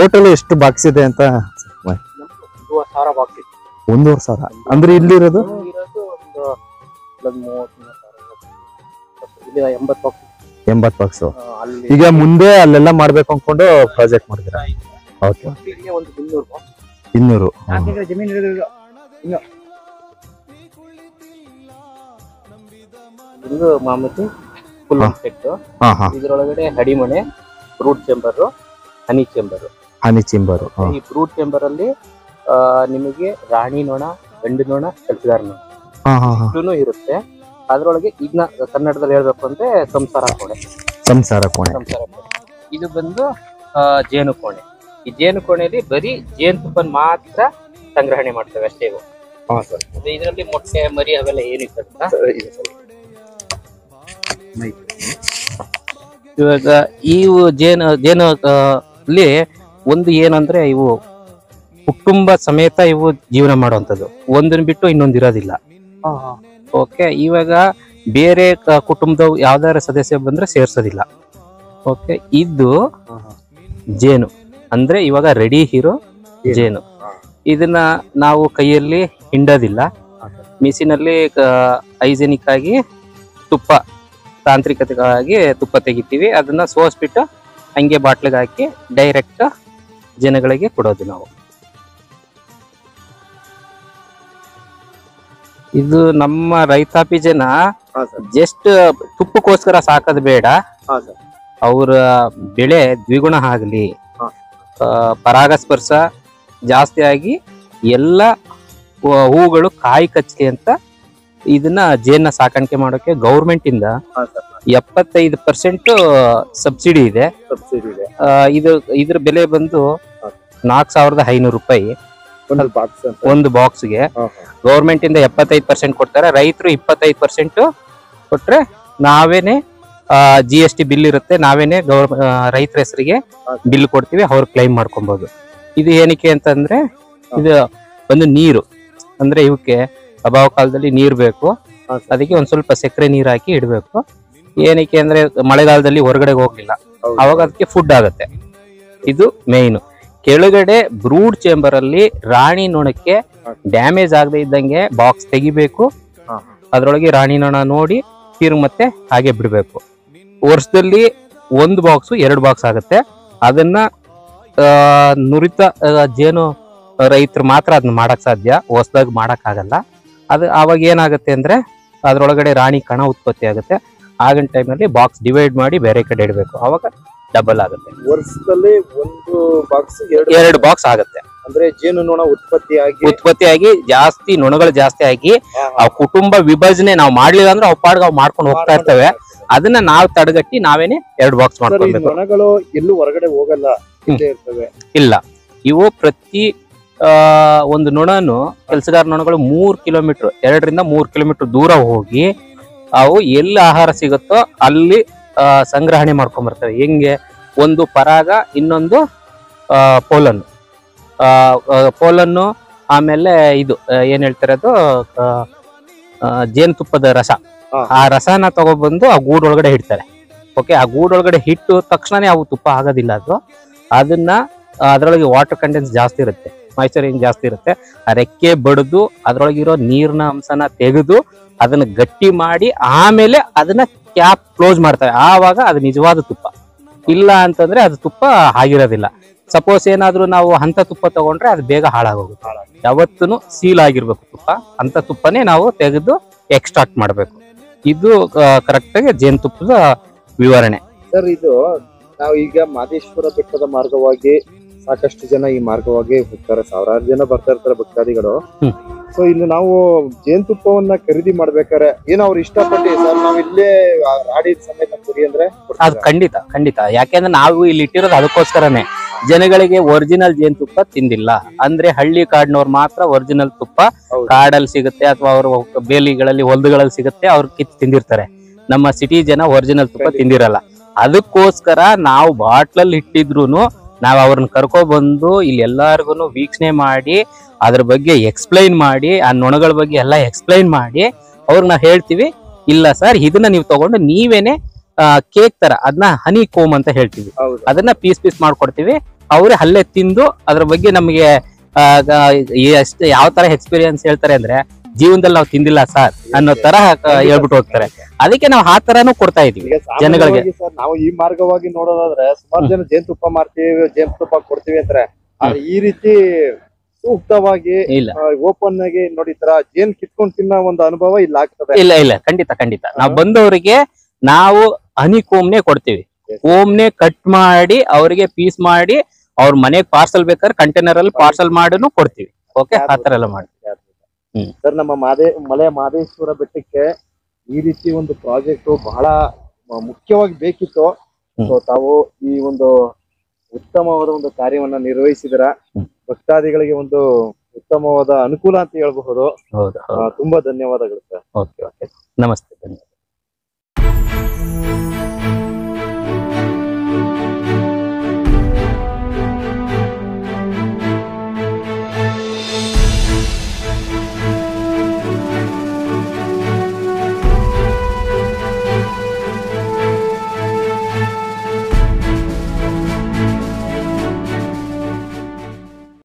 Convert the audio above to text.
Total ಎಷ್ಟು box ಇದೆ ಅಂತ ಒಂದೂವರೆ ಸಾವಿರ ಬಾಕ್ಸ್ ಇದೆ ಒಂದೂವರೆ ಸಾವಿರ ಅಂದ್ರೆ ಇಲ್ಲಿರೋದು ಇರೋದು ಒಂದು ಒಂದು ಮೂವತ್ತು ಮೂವತ್ತು ಸಾವಿರ ಇವತ್ತು. ಇಲ್ಲಿ ಎಂಬತ್ತು ಬಾಕ್ಸ್ ಎಂಬತ್ ಬಾಕ್ಸ್ ಅಲ್ಲಿ ಈಗ ಮುಂದೆ ಅಲ್ಲೆಲ್ಲ ಮಾಡ್ಬೇಕು ಅನ್ಕೊಂಡು ಪ್ರಾಜೆಕ್ಟ್ ಮಾಡಿದಿರ ಓಕೆ ಇಲ್ಲಿ ಒಂದು ಮುನ್ನೂರು ಬಾಕ್ಸ್ ಇನ್ನೂರು ಹಾ. ನಾಲ್ಕು ಎಕರೆ ಜಮೀನು ಇರೋದು ಇನ್ನು ಇದು ಮಾಮೂಲಿ ಫುಲ್ ಹಾ. ಸೆಟ್ ಹಾ ಹಾ ಇದರೊಳಗಡೆ ಹಡಿಮಣೆ fruit chamber honey chamber honey chamber ಹಾ ಈ ಫ್ರೂಟ್ ಚೇಂಬರ್ ಅಲ್ಲಿ ಆ, ನಿಮಗೆ ರಾಣಿ ನೊಣ ಗಂಡು ನೊಣ ಕೆಲಸಗಾರ ನೊಣ ಹಾ ಹಾ ಹಾ ಇಷ್ಟೂ ಇರುತ್ತೆ ಅದ್ರೊಳಗೆ ಇದನ್ನ ಕನ್ನಡದಲ್ಲಿ ಹೇಳ್ಬೇಕು ಅಂದ್ರೆ ಸಂಸಾರ ಕೋಣೆ ಸಂಸಾರ ಕೋಣೆ ಸಂಸಾರ ಕೋಣೆ ಇದು ಬಂದು ಆ, ಜೇನು ಕೋಣೆ ಈ ಜೇನು ಕೋಣೆಯಲ್ಲಿ ಬರೀ ಜೇನುತುಪ್ಪನ ಮಾತ್ರ ಸಂಗ್ರಹಣೆ ಮಾಡ್ತೇವೆ ಅಷ್ಟೇ ಇವು ಹಾ ಸರ್ ಇದರಲ್ಲಿ ಮೊಟ್ಟೆ ಮರಿ ಅವೆಲ್ಲ ಏನು ಇರ್ತದ ಇವಾಗ ಇವು ಜೇನು ಜೇನು ಆ, ಅಲ್ಲಿ ಒಂದು ಏನಂದ್ರೆ ಇವು ಕುಟುಂಬ ಸಮೇತ ಇವು ಜೀವನ ಮಾಡುವಂಥದ್ದು ಒಂದನ್ನ ಬಿಟ್ಟು ಇನ್ನೊಂದು ಇರೋದಿಲ್ಲ ಓಕೆ ಇವಾಗ ಬೇರೆ ಕ- ಕುಟುಂಬದ ಯಾವ್ದಾರ ಸದಸ್ಯ ಬಂದ್ರೆ ಸೇರ್ಸೋದಿಲ್ಲ ಓಕೆ ಇದು ಜೇನು ಅಂದ್ರೆ ಇವಾಗ ರೆಡಿ ಹೀರೋ ಜೇನು ಇದನ್ನ ನಾವು ಕೈಯಲ್ಲಿ ಹಿಂಡೋದಿಲ್ಲ ಮಿಷಿನಲ್ಲಿ ಹೈಜೆನಿಕ್ ಆಗಿ ತುಪ್ಪ ತಾಂತ್ರಿಕತೆಗಾಗಿ ತುಪ್ಪ ತೆಗಿತೀವಿ ಅದನ್ನ ಸೋಸ್ಬಿಟ್ಟು ಹಂಗೆ ಬಾಟ್ಲಿಗೆ ಹಾಕಿ ಡೈರೆಕ್ಟ್ ಜನಗಳಿಗೆ ಕೊಡೋದು ನಾವು ಇದು ನಮ್ಮ ರೈತಾಪಿ ಜನ ಹಾ ಸರ್ ಜಸ್ಟ್ ತುಪ್ಪಕ್ಕೋಸ್ಕರ ಸಾಕೋದು ಬೇಡ ಹಾ ಸರ್ ಅವರ ಬೆಳೆ ದ್ವಿಗುಣ ಆಗಲಿ ಹಾ. ಪರಾಗಸ್ಪರ್ಶ ಜಾಸ್ತಿ ಆಗಿ ಎಲ್ಲ ಹೂ- ಹೂಗಳು ಕಾಯಿ ಕಚ್ಚಲಿ ಅಂತ ಇದನ್ನ ಜೇನ ಸಾಕಾಣಿಕೆ ಮಾಡೋಕೆ ಗೌರ್ಮೆಂಟ್ ಇಂದ ಹಾ ಸರ್ ಎಪ್ಪತ್ತೈದು ಪರ್ಸೆಂಟ್ ಸಬ್ಸಿಡಿ ಇದೆ ಸಬ್ಸಿಡಿ ಇದೆ ಆ, ಇದು ಇದ್ರ ಬೆಲೆ ಬಂದು ಹಾ. ನಾಲ್ಕು ಸಾವಿರದ ಐನೂರು ರೂಪಾಯಿ ಒಂದು ಬಾಕ್ಸ್ ಅಂತ ಒಂದು ಬಾಕ್ಸ್ಗೆ ಹಾ, ಗೌರ್ಮೆಂಟ್ ಇಂದ ಎಪ್ಪತ್ತೈದು ಪರ್ಸೆಂಟ್ ಕೊಡ್ತಾರೆ ರೈತರು ಇಪ್ಪತ್ತೈದು ಪರ್ಸೆಂಟ್ ಕೊಟ್ರೆ ನಾವೇನೆ ಜಿ ಎಸ್ ಟಿ ಬಿಲ್ ಇರುತ್ತೆ ನಾವೇನೆ ಗೌರ್ ರೈತರ ಹೆಸರಿಗೆ ಹಾ. ಬಿಲ್ ಕೊಡ್ತೀವಿ ಅವ್ರು ಕ್ಲೈಮ್ ಮಾಡ್ಕೊಬಹುದು ಇದು ಏನಕ್ಕೆ ಅಂತಂದ್ರೆ ಇದು ಒಂದು ನೀರು ಅಂದ್ರೆ ಇವಕ್ಕೆ ಅಭಾವ ಕಾಲದಲ್ಲಿ ನೀರ್ ಬೇಕು ಹಾ, ಸರ್. ಅದಕ್ಕೆ ಒಂದ್ ಸ್ವಲ್ಪ ಸಕ್ಕರೆ ನೀರ್ ಹಾಕಿ ಇಡಬೇಕು ಏನಕ್ಕೆ ಅಂದ್ರೆ ಮಳೆಗಾಲದಲ್ಲಿ ಹೊರಗಡೆ ಹೋಗ್ಲಿಲ್ಲ ಹೌದು. ಅವಾಗ ಅದಕ್ಕೆ ಫುಡ್ ಆಗುತ್ತೆ ಇದು ಮೇಯ್ನ್ ಕೆಳಗಡೆ ಬ್ರೂಡ್ ಚೇಂಬರ್ ಅಲ್ಲಿ ರಾಣಿ ನೊಣಕ್ಕೆ ಹಾ. ಡ್ಯಾಮೇಜ್ ಆಗದೆ ಇದ್ದಂಗೆ ಬಾಕ್ಸ್ ತೆಗಿಬೇಕು ಹಾ. ಅದ್ರೊಳಗೆ ರಾಣಿ ನೊಣ ನೋಡಿ ತಿರುಗಿ ಮತ್ತೆ ಹಾಗೆ ಬಿಡ್ಬೇಕು ವರ್ಷದಲ್ಲಿ ಒಂದು ಬಾಕ್ಸ್ ಎರಡು ಬಾಕ್ಸ್ ಆಗುತ್ತೆ ಅದನ್ನ ಆ, ನುರಿತ ಆ, ಜೇನು ರೈತರು ಮಾತ್ರ ಅದನ್ನ ಮಾಡಕ್ ಸಾಧ್ಯ ಹೊಸದಾಗಿ ಮಾಡಕ್ ಆಗಲ್ಲ ಅದು ಅವಾಗ ಏನಾಗುತ್ತೆ ಅಂದ್ರೆ ಅದ್ರೊಳಗಡೆ ರಾಣಿ ಕಣ ಉತ್ಪತ್ತಿ ಆಗುತ್ತೆ ಆಗಿನ ಟೈಮಲ್ಲಿ ಬಾಕ್ಸ್ ಡಿವೈಡ್ ಮಾಡಿ ಬೇರೆ ಕಡೆ ಇಡಬೇಕು ಅವಾಗ ಡಬಲ್ ಆಗುತ್ತೆ ವರ್ಷದಲ್ಲಿ ಒಂದು ಬಾಕ್ಸ್ ಎರಡು ಎರಡು ಬಾಕ್ಸ್ ಆಗುತ್ತೆ ಅಂದ್ರೆ ಜೇನು ನೊಣ ಉತ್ಪತ್ತಿ ಆಗಿ ಉತ್ಪತ್ತಿಯಾಗಿ ಜಾಸ್ತಿ ನೊಣಗಳು ಜಾಸ್ತಿ ಆಗಿ ಆ ಕುಟುಂಬ ವಿಭಜನೆ ನಾವು ಮಾಡ್ಲಿಲ್ಲ ಅಂದ್ರೆ ಅವ್ ಪಾಡ್ಗೆ ಅವ್ ಮಾಡ್ಕೊಂಡು ಹೋಗ್ತಾ ಇರ್ತವೆ ಅದನ್ನ ನಾವ್ ತಡೆಗಟ್ಟಿ ನಾವೇನೆ ಎರಡು ಬಾಕ್ಸ್ ಸರ್, ಈ ಮಾಡ್ಕೊಳ್ಬೇಕು ನೊಣಗಳು ಎಲ್ಲೂ ಹೊರಗಡೆ ಹೋಗಲ್ಲ ಇಲ್ಲೇ ಇರ್ತವೆ ಇಲ್ಲ ಇವು ಪ್ರತಿ ಆ, ಒಂದು ನೊಣನು ಕೆಲಸಗಾರ ನೊಣಗಳು ಮೂರ್ ಕಿಲೋಮೀಟರ್ ಎರಡರಿಂದ ಮೂರ್ ಕಿಲೋಮೀಟರ್ ದೂರ ಹೋಗಿ ಅವು ಎಲ್ಲಿ ಆಹಾರ ಸಿಗುತ್ತೋ ಅಲ್ಲಿ ಆ, ಸಂಗ್ರಹಣೆ ಮಾಡ್ಕೊಂಡ್ ಬರ್ತವೆ ಹೆಂಗೆ ಒಂದು ಪರಾಗ ಇನ್ನೊಂದು ಆ, ಪೋಲನ್ನು ಆ, ಆ, ಪೋಲನ್ನು ಆಮೇಲೆ ಇದು ಆ, ಏನ್ ಹೇಳ್ತಾರೆ ಅದು ಆ, ಆ, ಜೇನುತುಪ್ಪದ ರಸ ಹಾ. ಆ ರಸನ ತಗೊಬಂದು ಆ ಗೂಡೊಳಗಡೆ ಇಡ್ತಾರೆ ಓಕೆ ಆ ಗೂಡೊಳಗಡೆ ಹಿಟ್ಟು ತಕ್ಷಣನೇ ಅವು ತುಪ್ಪ ಆಗೋದಿಲ್ಲ ಅದು ಅದನ್ನ ಆ, ಅದ್ರೊಳಗೆ ವಾಟರ್ ಕಂಟೆಂಟ್ಸ್ ಜಾಸ್ತಿ ಇರುತ್ತೆ ಮಾಯ್ಚರಿಂಗ್ ಜಾಸ್ತಿ ಇರುತ್ತೆ ಆ ರೆಕ್ಕೆ ಬಡಿದು ಅದ್ರೊಳಗಿರೋ ನೀರಿನ ಅಂಶನ ತೆಗೆದು ಅದನ್ನ ಗಟ್ಟಿ ಮಾಡಿ ಆಮೇಲೆ ಅದನ್ನ ಕ್ಯಾಪ್ ಕ್ಲೋಸ್ ಮಾಡ್ತಾರೆ ಆವಾಗ ಅದು ನಿಜವಾದ ತುಪ್ಪ ಇಲ್ಲ ಅಂತಂದ್ರೆ ಅದು ತುಪ್ಪ ಆಗಿರೋದಿಲ್ಲ ಸಪೋಸ್ ಏನಾದ್ರೂ ನಾವು ಅಂತ ತುಪ್ಪ ತಗೊಂಡ್ರೆ ಅದು ಬೇಗ ಹಾಳಾಗೋಗುತ್ತೆ ಯಾವತ್ತೂ ಸೀಲ್ ಆಗಿರ್ಬೇಕು ತುಪ್ಪ ಅಂತ ತುಪ್ಪನೇ ನಾವು ತೆಗೆದು ಎಕ್ಸ್ಟ್ರಾಕ್ಟ್ ಮಾಡಬೇಕು ಇದು ಕರೆಕ್ಟ್ ಆಗಿ ಜೇನುತುಪ್ಪದ ವಿವರಣೆ ಸರ್ ಇದು ನಾವು ಈಗ ಮಾದೇಶ್ವರ ಬೆಟ್ಟದ ಮಾರ್ಗವಾಗಿ ಸಾಕಷ್ಟು ಜನ ಈ ಮಾರ್ಗವಾಗಿ ಹೋಗ್ತಾರೆ ಸಾವಿರಾರು ಜನ ಬರ್ತಾ ಇರ್ತಾರೆ ಭಕ್ತಾದಿಗಳು ಹ್ಮ್. ಸೊ ಇಲ್ಲಿ ನಾವು ಜೇನುತುಪ್ಪವನ್ನ ಖರೀದಿ ಮಾಡ್ಬೇಕಾದ್ರೆ ಏನೋ ಅವ್ರು ಇಷ್ಟಪಟ್ಟು ಸರ್ ನಾವ್ ಇಲ್ಲೇ ಆ ರಾಡಿ ಸಮೇತ ಕುರಿ ಅಂದ್ರೆ ಅದು ಕೊಡ್ತೀರಾ? ಖಂಡಿತ ಖಂಡಿತ ಯಾಕೆಂದ್ರೆ ನಾವು ಇಲ್ಲಿ ಇಟ್ಟಿರೋದು ಅದಕ್ಕೋಸ್ಕರನೇ ಜನಗಳಿಗೆ ಒರಿಜಿನಲ್ ಜೇನುತುಪ್ಪ ತಿಂದಿಲ್ಲ ಅಂದ್ರೆ ಹಳ್ಳಿ ಕಾಡಿನವ್ರು ಮಾತ್ರ ಒರಿಜಿನಲ್ ತುಪ್ಪ ಹೌದು. ಕಾಡಲ್ಲಿ ಸಿಗುತ್ತೆ ಅಥವಾ ಅವರು ಬೇಲಿಗಳಲ್ಲಿ ಹೊಲಗಳಲ್ಲಿ ಸಿಗುತ್ತೆ ಅವ್ರು ಕಿತ್ತು ತಿಂದಿರ್ತಾರೆ ನಮ್ಮ ಸಿಟಿ ಜನ ಒರಿಜಿನಲ್ ತುಪ್ಪ ಖಂಡಿತ. ತಿಂದಿರಲ್ಲ ಅದಕ್ಕೋಸ್ಕರ ನಾವು ಬಾಟ್ಲಲ್ಲಿ ಇಟ್ಟಿದ್ರುನು ನಾವು ಅವ್ರನ್ನ ಕರ್ಕೊ ಬಂದು ಇಲ್ಲಿ ಎಲ್ಲಾರ್ಗು ವೀಕ್ಷಣೆ ಮಾಡಿ ಅದ್ರ ಬಗ್ಗೆ ಎಕ್ಸ್ಪ್ಲೈನ್ ಮಾಡಿ ಆ ನೊಣಗಳ ಬಗ್ಗೆ ಎಲ್ಲ ಎಕ್ಸ್ಪ್ಲೈನ್ ಮಾಡಿ ಅವ್ರಿಗೆ ನಾವು ಹೇಳ್ತೀವಿ ಇಲ್ಲ ಸರ್ ಇದನ್ನ ನೀವು ತಗೊಂಡು ನೀವೇನೆ ಕೇಕ್ ತರ ಅದನ್ನ ಹನಿ ಕೋಮ್ ಅಂತ ಹೇಳ್ತೀವಿ ಹೌದು ಅದನ್ನ ಪೀಸ್ ಪೀಸ್ ಮಾಡ್ಕೊಡ್ತೀವಿ ಅವರೇ ಹಲ್ಲೆ ತಿಂದು ಅದ್ರ ಬಗ್ಗೆ ನಮಗೆ ಎಷ್ಟು ಯಾವ ತರ ಎಕ್ಸ್ಪೀರಿಯನ್ಸ್ ಹೇಳ್ತಾರೆ ಅಂದ್ರೆ ಜೀವನದಲ್ಲಿ ನಾವು ತಿಂದಿಲ್ಲ ಸರ್ ಅನ್ನೋ ತರ ಆ, ಹೇಳ್ಬಿಟ್ಟು ಹೋಗ್ತಾರೆ ಅದಕ್ಕೆ ನಾವು ಆ ತರಾನು ಕೊಡ್ತಾ ಇದೀವಿ ಈಗ ಜನಗಳಿಗೆ. ಸಾಮಾನ್ಯವಾಗಿ ಸರ್ ನಾವು ಈ ಮಾರ್ಗವಾಗಿ ನೋಡೋದಾದ್ರೆ ಸುಮಾರು ಜನ ಜೇನುತುಪ್ಪ ಮಾರ್ತೀವಿ ಜೇನುತುಪ್ಪ ಕೊಡ್ತೀವಿ ಅಂತಾರೆ ಆದ್ರೆ ಈ ರೀತಿ ಸೂಕ್ತವಾಗಿ ಇಲ್ಲ ಓಪನ್ ಆಗಿ ನೋಡಿ ಈ ತರ ಜೇನ್ ಕಿತ್ಕೊಂಡ್ ತಿನ್ನೋ ಒಂದು ಅನುಭವ ಇಲ್ಲಿ ಆಗ್ತದೆ ಇಲ್ಲ ಇಲ್ಲ ಖಂಡಿತ ಖಂಡಿತ ನಾವು ಬಂದವರಿಗೆ ನಾವು ಹನಿ ಕೋಮ್ನೆ ಕೊಡ್ತೀವಿ ಕೋಮ್ನೆ ಕಟ್ ಮಾಡಿ ಅವರಿಗೆ ಪೀಸ್ ಮಾಡಿ ಅವ್ರ ಮನೆಗ್ ಪಾರ್ಸಲ್ ಬೇಕಾದ್ರೆ ಕಂಟೈನರ್ ಅಲ್ಲಿ ಪಾರ್ಸಲ್ ಮಾಡಿನೂ ಕೊಡ್ತೀವಿ ಓಕೆ ಆ ತರ ಎಲ್ಲ ಮಾಡಿ ಹ್ಮ್. ಸರ್ ನಮ್ಮ ಮಾದೇ ಮಲೆ ಮಾದೇಶ್ವರ ಬೆಟ್ಟಕ್ಕೆ ಈ ರೀತಿ ಒಂದು ಪ್ರಾಜೆಕ್ಟ್ ಬಹಳ ಮ- ಮುಖ್ಯವಾಗಿ ಬೇಕಿತ್ತು ಹ್ಮ್. ಸೊ ತಾವು ಈ ಒಂದು ಉತ್ತಮವಾದ ಒಂದು ಕಾರ್ಯವನ್ನ ನಿರ್ವಹಿಸಿದ್ರ ಹ್ಮ್. ಭಕ್ತಾದಿಗಳಿಗೆ ಒಂದು ಉತ್ತಮವಾದ ಅನುಕೂಲ ಅಂತ ಹೇಳ್ಬಹುದು ಹೌದು ಆ, ತುಂಬಾ ಧನ್ಯವಾದಗಳು ಸರ್ ಓಕೆ ಓಕೆ ನಮಸ್ತೆ ಧನ್ಯವಾದ